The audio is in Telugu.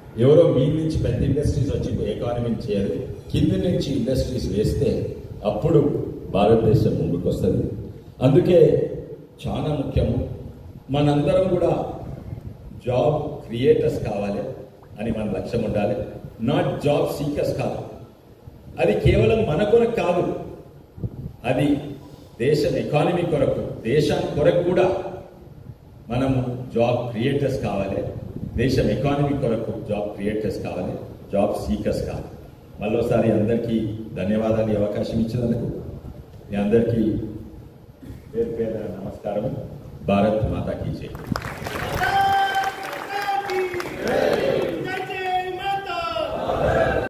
ఎవరో మీ నుంచి పెద్ద ఇండస్ట్రీస్ వచ్చి ఎకానమీని చేయదు కింది నుంచి ఇండస్ట్రీస్ వేస్తే అప్పుడు భారతదేశం ముందుకు వస్తుంది అందుకే చాలా ముఖ్యము మనందరం కూడా జాబ్ క్రియేటర్స్ కావాలి అని మన లక్ష్యం ఉండాలి నాట్ జాబ్ సీకర్స్ కాదు అది కేవలం మన కొరకు కాదు అది దేశం ఎకానమీ కొరకు దేశానికి కొరకు కూడా మనము జాబ్ క్రియేటర్స్ కావాలి దేశం ఎకానమీ కొరకు జాబ్ క్రియేటర్స్ కావాలి జాబ్ సీకర్స్ కావాలి మళ్ళోసారి అందరికీ ధన్యవాదాలు ఈ అవకాశం ఇచ్చినందుకు మీ అందరికీ పేరు పేరు నమస్కారం భారత్ మాతాకి జై